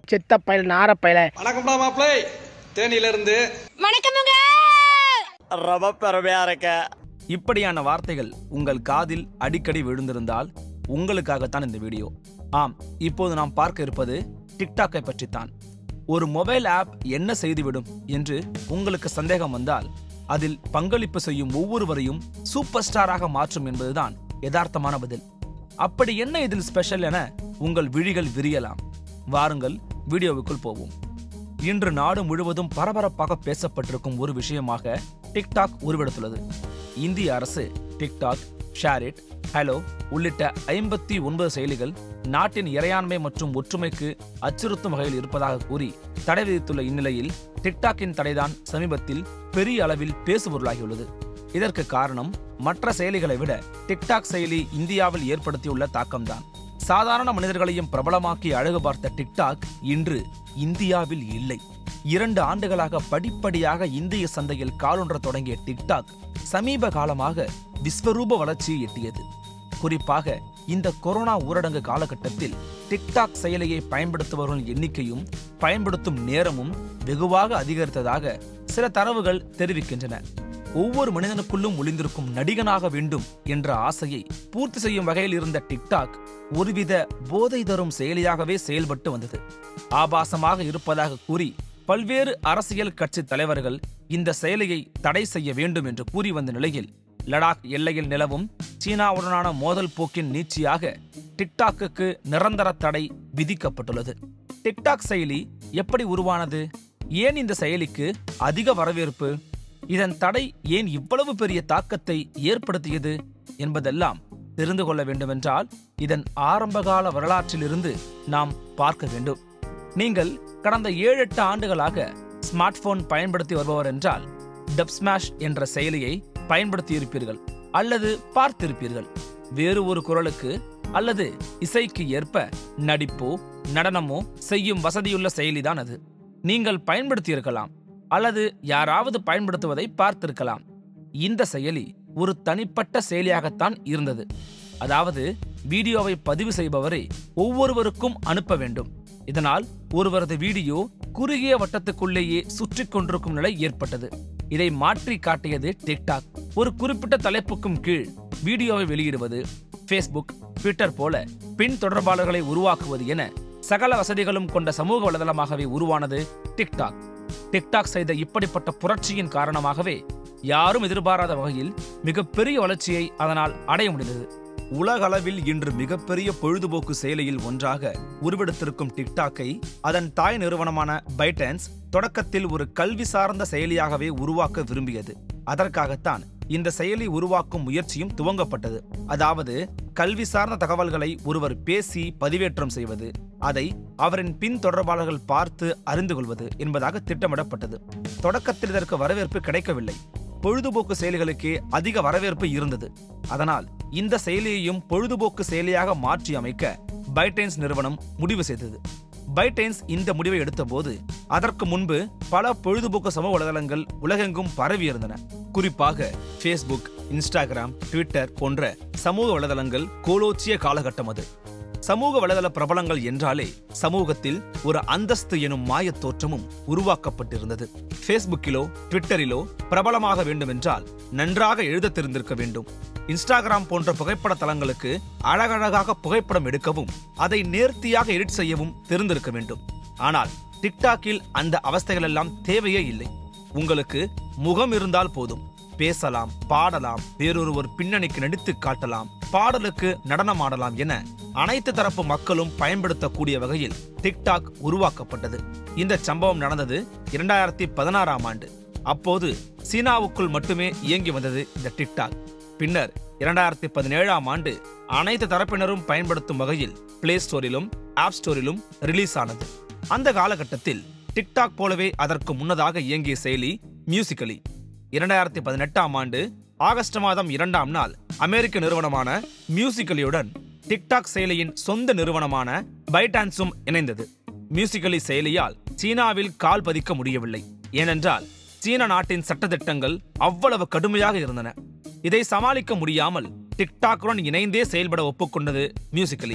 செத்த பயல் நார பயல வணக்கம்டா மாப்பிளை தேனியிலிருந்து வணக்கமுங்க ரொம்ப பெருமையா இருக்க இப்படியான வார்த்தைகள் உங்கள் காதில் அடிக்கடி விழுந்திருந்தால் உங்களுக்காகத்தான் இந்த வீடியோ ஆம் இப்போது நாம் பார்க்க இருப்பது டிக்டாக்கை பற்றித்தான் ஒரு மொபைல் ஆப் என்ன செய்துவிடும் என்று உங்களுக்கு சந்தேகம் வந்தால் அதில் பங்களிப்பு செய்யும் ஒவ்வொருவரையும் சூப்பர் ஸ்டாராக மாற்றும் என்பதுதான் யதார்த்தமான பதில் அப்படி என்ன இதில் ஸ்பெஷல் என உங்கள் விழிகள் விரியலாம் வாருங்கள் வீடியோவுக்குள் போவோம் இன்று நாடு முழுவதும் பரபரப்பாக பேசப்பட்டிருக்கும் ஒரு விஷயமாக டிக்டாக் உருவெடுத்துள்ளது இந்திய அரசு டிக்டாக் ஷேரிட் ஹலோ உள்ளிட்ட ஐம்பத்தி ஒன்பது செயலிகள் நாட்டின் இறையாண்மை மற்றும் ஒற்றுமைக்கு அச்சுறுத்தும் வகையில் இருப்பதாக கூறி தடை விதித்துள்ள இந்நிலையில் டிக்டாக்கின் தடைதான் சமீபத்தில் பெரிய அளவில் பேசுபொருளாகியுள்ளது இதற்கு காரணம் மற்ற செயலிகளை விட டிக்டாக் செயலி இந்தியாவில் ஏற்படுத்தியுள்ள தாக்கம்தான் சாதாரண மனிதர்களையும் பிரபலமாக்கி அழகு பார்த்த டிக்டாக் இன்று இந்தியாவில் இல்லை இரண்டு ஆண்டுகளாக படிப்படியாக இந்திய சந்தையில் காலொன்ற தொடங்கிய டிக்டாக் சமீப காலமாக விஸ்வரூப வளர்ச்சியை எட்டியது குறிப்பாக இந்த கொரோனா ஊரடங்கு காலகட்டத்தில் டிக்டாக் செயலியை பயன்படுத்துபவர்களின் எண்ணிக்கையும் பயன்படுத்தும் நேரமும் வெகுவாக அதிகரித்ததாக சில தரவுகள் தெரிவிக்கின்றன ஒவ்வொரு மனிதனுக்குள்ளும் ஒளிந்திருக்கும் நடிகனாக வேண்டும் என்ற ஆசையை பூர்த்தி செய்யும் வகையில் இருந்த டிக்டாக் ஒருவித போதை தரும் செயலியாகவே செயல்பட்டு வந்தது ஆபாசமாக இருப்பதாக கூறி பல்வேறு அரசியல் கட்சி தலைவர்கள் இந்த செயலியை தடை செய்ய வேண்டும் என்று கூறி வந்த நிலையில் லடாக் எல்லையில் நிலவும் சீனாவுடனான மோதல் போக்கின் நீட்சியாக டிக்டாக்குக்கு நிரந்தர தடை விதிக்கப்பட்டுள்ளது டிக்டாக் செயலி எப்படி உருவானது ஏன் இந்த செயலிக்கு அதிக வரவேற்பு இதன் தடை ஏன் இவ்வளவு பெரிய தாக்கத்தை ஏற்படுத்தியது என்பதெல்லாம் தெரிந்து கொள்ள வேண்டுமென்றால் இதன் ஆரம்பகால வரலாற்றிலிருந்து நாம் பார்க்க வேண்டும் நீங்கள் கடந்த ஏழு எட்டு ஆண்டுகளாக ஸ்மார்ட் போன் பயன்படுத்தி வருபவர் என்றால் டப் ஸ்மாஷ் என்ற செயலியை பயன்படுத்தியிருப்பீர்கள் அல்லது பார்த்திருப்பீர்கள் வேறு ஒரு குரலுக்கு அல்லது இசைக்கு ஏற்ப நடிப்போ நடனமோ செய்யும் வசதியுள்ள செயலிதான் அது நீங்கள் பயன்படுத்தியிருக்கலாம் அல்லது யாராவது பயன்படுத்துவதை பார்த்திருக்கலாம் இந்த செயலி ஒரு தனிப்பட்ட செயலியாகத்தான் இருந்தது அதாவது வீடியோவை பதிவு செய்பவரை ஒவ்வொருவருக்கும் அனுப்ப வேண்டும் இதனால் ஒருவரது வீடியோ குறுகிய வட்டத்துக்குள்ளேயே சுற்றி கொண்டிருக்கும் நிலை ஏற்பட்டது இதை மாற்றி காட்டியது டிக்டாக் ஒரு குறிப்பிட்ட தலைப்புக்கும் கீழ் வீடியோவை வெளியிடுவது ஃபேஸ்புக் ட்விட்டர் போல பின் தொடர்பாளர்களை உருவாக்குவது என சகல வசதிகளும் கொண்ட சமூக வலைதளமாகவே உருவானது டிக்டாக் டிக்டாக் செய்த இப்படிப்பட்ட புரட்சியின் காரணமாகவே யாரும் எதிர்பாராத வகையில் மிகப்பெரிய வளர்ச்சியை அதனால் அடைய முடிந்தது உலகளவில் இன்று மிகப்பெரிய பொழுதுபோக்கு செயலியில் ஒன்றாக உருவெடுத்திருக்கும் டிக்டாக்கை அதன் தாய் நிறுவனமான பைடான்ஸ் தொடக்கத்தில் ஒரு கல்வி சார்ந்த செயலியாகவே உருவாக்க விரும்பியது அதற்காகத்தான் இந்த செயலி உருவாக்கும் முயற்சியும் துவங்கப்பட்டது அதாவது கல்வி சார்ந்த தகவல்களை ஒருவர் பேசி பதிவேற்றம் செய்வது அதை அவரின் பின் தொடர்பாளர்கள் பார்த்து அறிந்து கொள்வது என்பதாக திட்டமிடப்பட்டது தொடக்கத்தில் இதற்கு வரவேற்பு கிடைக்கவில்லை பொழுதுபோக்கு செயலிகளுக்கே அதிக வரவேற்பு இருந்தது அதனால் இந்த செயலியையும் பொழுதுபோக்கு செயலியாக மாற்றி அமைக்க பைடென்ஸ் நிறுவனம் முடிவு செய்தது பைடென்ஸ் இந்த முடிவை எடுத்தபோது அதற்கு முன்பு பல பொழுதுபோக்கு சமூக வலைதளங்கள் உலகெங்கும் பரவியிருந்தன குறிப்பாக ஃபேஸ்புக் இன்ஸ்டாகிராம் ட்விட்டர் போன்ற சமூக வலைதளங்கள் கோலோச்சிய காலகட்டம் அது சமூக வலைதள பிரபலங்கள் என்றாலே சமூகத்தில் ஒரு அந்தஸ்து எனும் மாயத் தோற்றமும் உருவாக்கப்பட்டிருந்தது ஃபேஸ்புக்கிலோ ட்விட்டரிலோ பிரபலமாக வேண்டுமென்றால் நன்றாக எழுத தெரிந்திருக்க வேண்டும் இன்ஸ்டாகிராம் போன்ற புகைப்பட தளங்களுக்கு அழகழகாக புகைப்படம் எடுக்கவும் அதை நேர்த்தியாக எடிட் செய்யவும் தெரிந்திருக்க வேண்டும் ஆனால் டிக்டாக்கில் அந்த அவஸ்தைகளெல்லாம் தேவையே இல்லை உங்களுக்கு முகம் இருந்தால் போதும் பேசலாம் பாடலாம் வேறொருவர் பின்னணிக்கு நடித்து காட்டலாம் பாடலுக்கு நடனமாடலாம் என அனைத்து தரப்பு மக்களும் பயன்படுத்தக்கூடிய வகையில் டிக்டாக் உருவாக்கப்பட்டது இந்த சம்பவம் நடந்தது இரண்டாயிரத்தி பதினாறாம் ஆண்டு அப்போது சீனாவுக்குள் மட்டுமே இயங்கி வந்தது இந்த டிக்டாக் பின்னர் இரண்டாயிரத்தி பதினேழாம் ஆண்டு அனைத்து தரப்பினரும் பயன்படுத்தும் வகையில் பிளே ஸ்டோரிலும் ஆப் ஸ்டோரிலும் ரிலீஸ் ஆனது அந்த காலகட்டத்தில் டிக்டாக் போலவே அதற்கு முன்னதாக இயங்கிய செயலி மியூசிக்கலி இரண்டாயிரத்தி பதினெட்டாம் ஆண்டு ஆகஸ்ட் மாதம் இரண்டாம் நாள் அமெரிக்க நிறுவனமான மியூசிக்கலியுடன் டிக்டாக் செயலியின் சொந்த நிறுவனமான பைடான்ஸும் இணைந்தது மியூசிக்கலி செயலியால் சீனாவில் கால் பதிக்க முடியவில்லை ஏனென்றால் சீன நாட்டின் சட்டத்திட்டங்கள் அவ்வளவு கடுமையாக இருந்தன இதை சமாளிக்க முடியாமல் டிக்டாக்குடன் இணைந்தே செயல்பட ஒப்புக்கொண்டது மியூசிக்கலி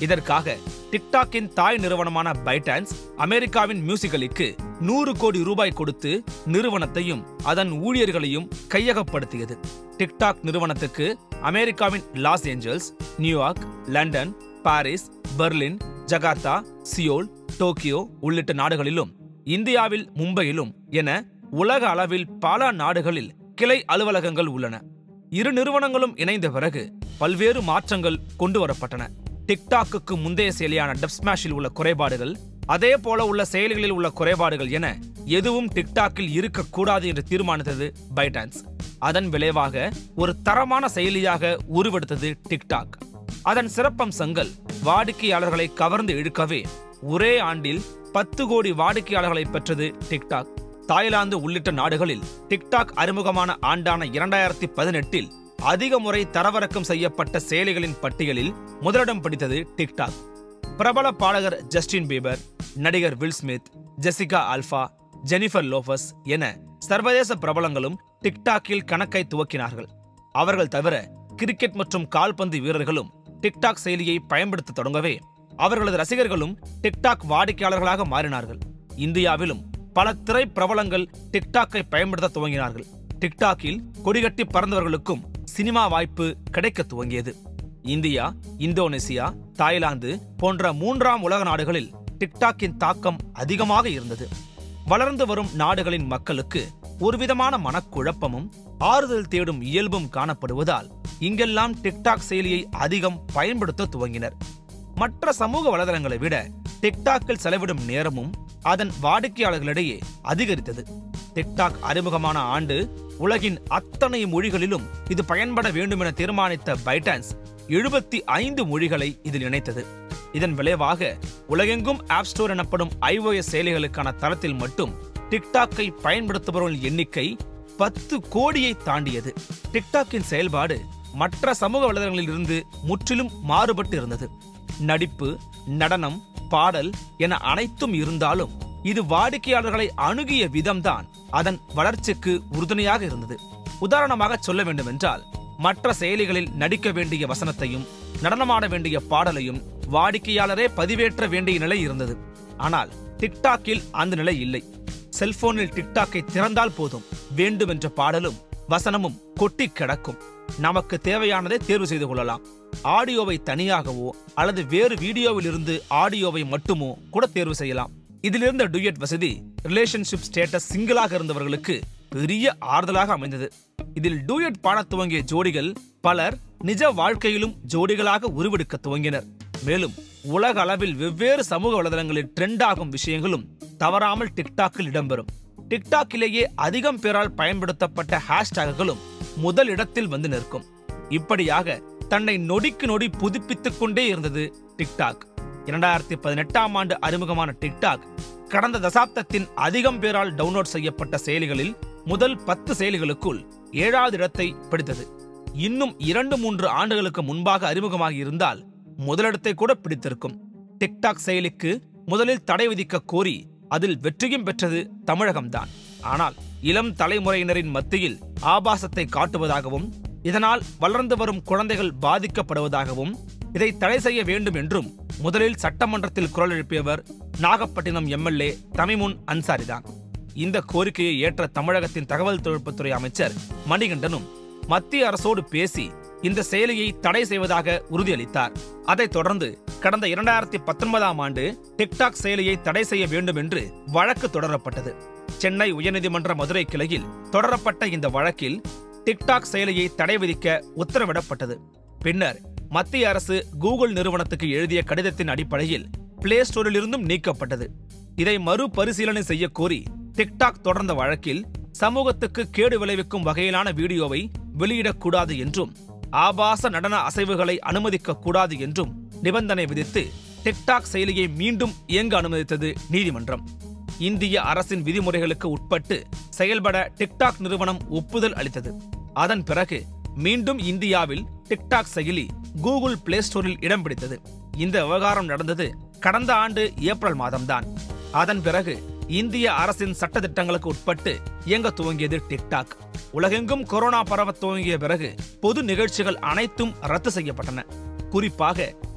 இதற்காக டிக்டாக்கின் தாய் நிறுவனமான பைடான்ஸ் அமெரிக்காவின் மியூசிகலிக்கு நூறு கோடி ரூபாய் கொடுத்து நிறுவனத்தையும் அதன் ஊழியர்களையும் கையகப்படுத்தியது டிக்டாக் நிறுவனத்துக்கு அமெரிக்காவின் Los Angeles New York London Paris Berlin Jakarta Seoul Tokyo உள்ளிட்ட நாடுகளிலும் இந்தியாவில் மும்பையிலும் என உலக அளவில் பல நாடுகளில் கிளை அலுவலகங்கள் உள்ளன இரு நிறுவனங்களும் இணைந்த பிறகு பல்வேறு மாற்றங்கள் கொண்டு வரப்பட்டன டிக்டாக்குக்கு முந்தைய செயலியான டப்ஸ்மேஷில் உள்ள குறைபாடுகள் அதே போல உள்ள செயலிகளில் உள்ள குறைபாடுகள் என எதுவும் டிக்டாக்கில் இருக்கக்கூடாது என்று தீர்மானித்தது பைடான்ஸ் அதன் விளைவாக ஒரு தரமான செயலியாக உருவெடுத்தது டிக்டாக் அதன் சிறப்பம்சங்கள் வாடிக்கையாளர்களை கவர்ந்து இழுக்கவே ஒரே ஆண்டில் பத்து கோடி வாடிக்கையாளர்களை பெற்றது டிக்டாக் தாய்லாந்து உள்ளிட்ட நாடுகளில் டிக்டாக் அறிமுகமான ஆண்டான இரண்டாயிரத்தி பதினெட்டில் அதிக முறை தரவிறக்கம் செய்யப்பட்ட செயலிகளின் பட்டியலில் முதலிடம் பிடித்தது டிக்டாக் பிரபல பாடகர் ஜஸ்டின் பீபர் நடிகர் Will Smith Jessica Alba Jennifer Lopez என சர்வதேச பிரபலங்களும் டிக்டாக்கில் கணக்கை துவக்கினார்கள் அவர்கள் தவிர கிரிக்கெட் மற்றும் கால்பந்து வீரர்களும் டிக்டாக் செயலியை பயன்படுத்த தொடங்கவே அவர்களது ரசிகர்களும் டிக்டாக் வாடிக்கையாளர்களாக மாறினார்கள் இந்தியாவிலும் பல திரை பிரபலங்கள் டிக்டாக்கை பயன்படுத்த துவங்கினார்கள் டிக்டாக்கில் கொடிகட்டி பறந்தவர்களுக்கும் சினிமா வாய்ப்பு கிடைக்க துவங்கியது இந்தியா இந்தோனேசியா தாய்லாந்து போன்ற மூன்றாம் உலக நாடுகளில் டிக்டாக்கின் தாக்கம் அதிகமாக இருந்தது வளர்ந்து வரும் நாடுகளின் மக்களுக்கு ஒருவிதமான மனக்குழப்பமும் ஆறுதல் தேடும் இயல்பும் காணப்படுவதால் இங்கெல்லாம் டிக்டாக் செயலியை அதிகம் பயன்படுத்த துவங்கினர் மற்ற சமூக வலைதளங்களை விட டிக்டாக்கில் செலவிடும் நேரமும் அதன் வாடிக்கையாளர்களிடையே அதிகரித்தது டிக்டாக் அறிமுகமான ஆண்டு உலகின் அத்தனை மொழிகளிலும் இது பயன்பட வேண்டும் என தீர்மானித்த பைடான்ஸ் எழுபத்தி ஐந்து மொழிகளை இதில் இணைத்தது இதன் விளைவாக உலகெங்கும் ஆப் ஸ்டோர் எனப்படும் ஐஓஎஸ் செயலிகளுக்கான தளத்தில் மட்டும் டிக்டாக்கை பயன்படுத்துபவர்களின் எண்ணிக்கை பத்து கோடியை தாண்டியது டிக்டாக்கின் செயல்பாடு மற்ற சமூக வலைதளங்களில் இருந்து முற்றிலும் மாறுபட்டு இருந்தது நடிப்பு நடனம் பாடல் என அனைத்தும் இருந்தாலும் இது வாடிக்கையாளர்களை அணுகிய விதம்தான் அதன் வளர்ச்சிக்கு உறுதுணையாக இருந்தது உதாரணமாக சொல்ல வேண்டுமென்றால் மற்ற செயலிகளில் நடிக்க வேண்டிய வசனத்தையும் நடனமாட வேண்டிய பாடலையும் வாடிக்கையாளரே பதிவேற்ற வேண்டிய நிலை இருந்தது ஆனால் டிக்டாக்கில் அந்த நிலை இல்லை செல்போனில் டிக்டாக்கை திறந்தால் போதும் வேண்டுமென்ற பாடலும் வசனமும் கொட்டி கிடக்கும் நமக்கு தேவையானதை தேர்வு செய்து கொள்ளலாம் ஆடியோவை தனியாகவோ அல்லது வேறு வீடியோவில் இருந்து ஆடியோவை மட்டுமோ கூட தேர்வு செய்யலாம் இதிலிருந்த டூயட் வசதி ரிலேஷன்ஷிப் ஸ்டேட்டஸ் சிங்கிளாக இருந்தவர்களுக்கு பெரிய ஆறுதலாக அமைந்தது இதில் டூயட் பாடத் துவங்கிய ஜோடிகள் பலர் நிஜ வாழ்க்கையிலும் ஜோடிகளாக உருவெடுக்க துவங்கினர் மேலும் உலக அளவில் வெவ்வேறு சமூக வலைதளங்களில் ட்ரெண்ட் ஆகும் விஷயங்களும் தவறாமல் டிக்டாக்கில் இடம்பெறும் டிக்டாக்கிலேயே அதிகம் பேரால் பயன்படுத்தப்பட்ட ஹேஷ்டேகுகளும் முதல் இடத்தில் வந்து நிற்கும் இப்படியாக தன்னை நொடிக்கு நொடி புதுப்பித்துக் கொண்டே இருந்தது டிக்டாக் இரண்டாயிரத்தி பதினெட்டாம் ஆண்டு அறிமுகமான டிக்டாக் கடந்த தசாப்தத்தின் அதிகம் பேரால் டவுன்லோட் செய்யப்பட்ட செயலிகளில் முதல் பத்து செயலிகளுக்குள் ஏழாவது இடத்தை பிடித்தது இன்னும் இரண்டு மூன்று ஆண்டுகளுக்கு முன்பாக அறிமுகமாகி இருந்தால் முதலிடத்தை கூட பிடித்திருக்கும் டிக்டாக் செயலிக்கு முதலில் தடை விதிக்க கோரி அதில் வெற்றியும் பெற்றது தமிழகம்தான் ஆனால் இளம் தலைமுறையினரின் மத்தியில் ஆபாசத்தை காட்டுவதாகவும் இதனால் வளர்ந்து வரும் குழந்தைகள் பாதிக்கப்படுவதாகவும் இதை தடை செய்ய வேண்டும் என்றும் முதலில் சட்டமன்றத்தில் குரல் எழுப்பியவர் நாகப்பட்டினம் எம்எல்ஏ தமிமுன் அன்சாரிதான் இந்த கோரிக்கையை ஏற்ற தமிழகத்தின் தகவல் தொழில்நுட்பத்துறை அமைச்சர் மணிகண்டனும் மத்திய அரசோடு பேசி இந்த செயலியை தடை செய்வதாக உறுதியளித்தார் அதைத் தொடர்ந்து கடந்த இரண்டாயிரத்தி பத்தொன்பதாம் ஆண்டு டிக்டாக் செயலியை தடை செய்ய வேண்டும் என்று வழக்கு தொடரப்பட்டது சென்னை உயர்நீதிமன்ற மதுரை கிளையில் தொடரப்பட்ட இந்த வழக்கில் டிக்டாக் செயலியை தடை விதிக்க உத்தரவிடப்பட்டது பின்னர் மத்திய அரசு கூகுள் நிறுவனத்துக்கு எழுதிய கடிதத்தின் அடிப்படையில் பிளே ஸ்டோரில் இருந்தும் நீக்கப்பட்டது இதை மறுபரிசீலனை செய்ய கோரி டிக்டாக் தொடர்ந்த வழக்கில் சமூகத்துக்கு கேடு விளைவிக்கும் வகையிலான வீடியோவை வெளியிடக்கூடாது என்றும் ஆபாச நடன அசைவுகளை அனுமதிக்க கூடாது என்றும் நிபந்தனை விதித்து டிக்டாக் செயலியை மீண்டும் இயங்க அனுமதித்தது நீதிமன்றம் இந்திய அரசின் விதிமுறைகளுக்கு உட்பட்டு செயல்பட டிக்டாக் நிறுவனம் ஒப்புதல் அளித்தது அதன் பிறகு மீண்டும் இந்தியாவில் டிக்டாக் செயலி கூகுள் பிளே ஸ்டோரில் இடம் பிடித்தது இந்த விவகாரம் நடந்தது கடந்த ஆண்டு ஏப்ரல் மாதம்தான் அதன் பிறகு இந்திய அரசின் சட்டத்திட்டங்களுக்கு உட்பட்டு இயங்க துவங்கியது டிக்டாக் உலகெங்கும் கொரோனா பரவ துவங்கிய பிறகு பொது நிகழ்ச்சிகள் அனைத்தும் ரத்து செய்யப்பட்டன குறிப்பாக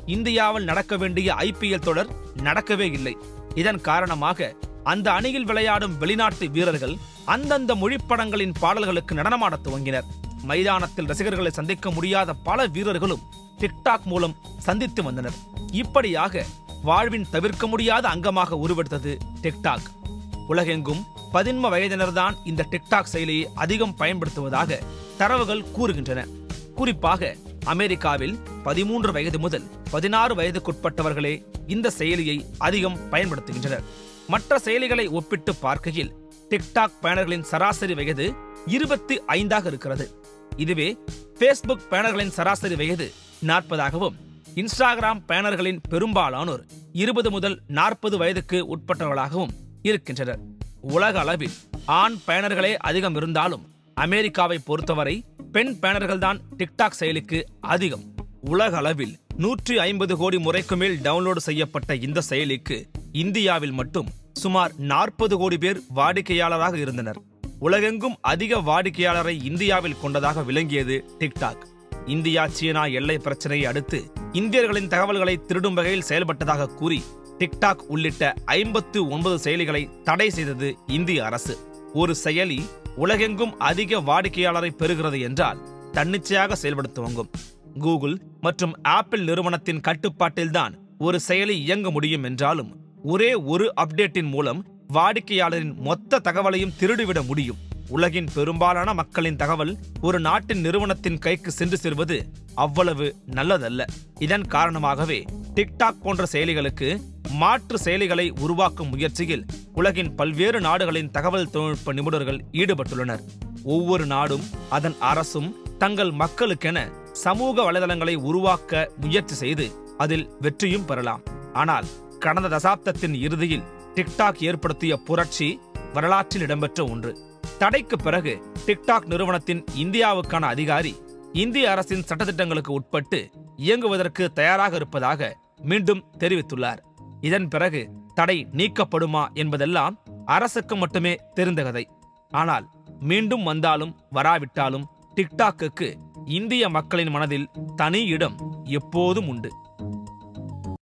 இந்தியாவில் நடக்க வேண்டிய ஐபிஎல் தொடர் நடக்கவே இல்லை இதன் காரணமாக அந்த அணியில் விளையாடும் வெளிநாட்டு வீரர்கள் அந்தந்த மொழிப்படங்களின் பாடல்களுக்கு நடனமாடத் துவங்கினர் மைதானத்தில் ரசிகர்களை சந்திக்க முடியாத பல வீரர்களும் டிக்டாக் மூலம் சந்தித்து வந்தனர் இப்படியாக வாழ்வின் தவிர்க்க முடியாத அங்கமாக உருவெடுத்தது டிக்டாக் உலகெங்கும் பதின்ம வயதினர்தான் இந்த டிக்டாக் செயலியை அதிகம் பயன்படுத்துவதாக தரவுகள் கூறுகின்றன குறிப்பாக அமெரிக்காவில் பதிமூன்று வயது முதல் பதினாறு வயதுக்குட்பட்டவர்களே இந்த செயலியை அதிகம் பயன்படுத்துகின்றனர் மற்ற செயலிகளை ஒப்பிட்டு பார்க்கையில் டிக்டாக் பயனர்களின் சராசரி வயது இருபத்தி ஐந்தாக இருக்கிறது இதுவே ஃபேஸ்புக் பயனர்களின் சராசரி வயது நாற்பதாகவும் இன்ஸ்டாகிராம் பயனர்களின் பெரும்பாலானோர் இருபது முதல் நாற்பது வயதுக்கு உட்பட்டவர்களாகவும் இருக்கின்றனர் உலக அளவில் ஆண் பயனர்களே அதிகம் இருந்தாலும் அமெரிக்காவை பொறுத்தவரை பெண் பயனர்கள்தான் டிக்டாக் செயலிக்கு அதிகம் உலக அளவில் நூற்றி ஐம்பது கோடி முறைக்கு மேல் டவுன்லோடு செய்யப்பட்ட இந்த செயலிக்கு இந்தியாவில் மட்டும் சுமார் நாற்பது கோடி பேர் வாடிக்கையாளராக இருந்தனர் உலகெங்கும் அதிக வாடிக்கையாளரை இந்தியாவில் கொண்டதாக விளங்கியது டிக்டாக் இந்தியா சீனா எல்லை பிரச்சனையை அடுத்து இந்தியர்களின் தகவல்களை திருடும் வகையில் செயல்பட்டதாக கூறி டிக்டாக் உள்ளிட்ட ஐம்பத்து ஒன்பது செயலிகளை தடை செய்தது இந்திய அரசு ஒரு செயலி உலகெங்கும் அதிக வாடிக்கையாளரை பெறுகிறது என்றால் தன்னிச்சையாக செயல்பட துவங்கும் கூகுள் மற்றும் ஆப்பிள் நிறுவனத்தின் கட்டுப்பாட்டில்தான் ஒரு செயலி இயங்க முடியும் என்றாலும் ஒரே ஒரு அப்டேட்டின் மூலம் வாடிக்கையாளரின் மொத்த தகவலையும் திருடிவிட முடியும் உலகின் பெரும்பாலான மக்களின் தகவல் ஒரு நாட்டின் நிறுவனத்தின் கைக்கு சென்று சேர்வது அவ்வளவு நல்லதல்ல இதன் காரணமாகவே டிக்டாக் போன்ற செயலிகளுக்கு மாற்று செயலிகளை உருவாக்கும் முயற்சியில் உலகின் பல்வேறு நாடுகளின் தகவல் தொழில்நுட்ப நிபுணர்கள் ஈடுபட்டுள்ளனர் ஒவ்வொரு நாடும் அதன் அரசும் தங்கள் மக்களுக்கென சமூக வலைதளங்களை உருவாக்க முயற்சி செய்து அதில் வெற்றியும் பெறலாம் ஆனால் கடந்த தசாப்தத்தின் இறுதியில் டிக்டாக் ஏற்படுத்திய புரட்சி வரலாற்றில் இடம்பெற்ற ஒன்று தடைக்கு பிறகு டிக்டாக் நிறுவனத்தின் இந்தியாவுக்கான அதிகாரி இந்திய அரசின் சட்டத்திட்டங்களுக்கு உட்பட்டு இயங்குவதற்கு தயாராக இருப்பதாக மீண்டும் தெரிவித்துள்ளார் இதன் பிறகு தடை நீக்கப்படுமா என்பதெல்லாம் அரசுக்கு மட்டுமே தெரிந்த கதை ஆனால் மீண்டும் வந்தாலும் வராவிட்டாலும் டிக்டாக்குக்கு இந்திய மக்களின் மனதில் தனி இடம் எப்போதும் உண்டு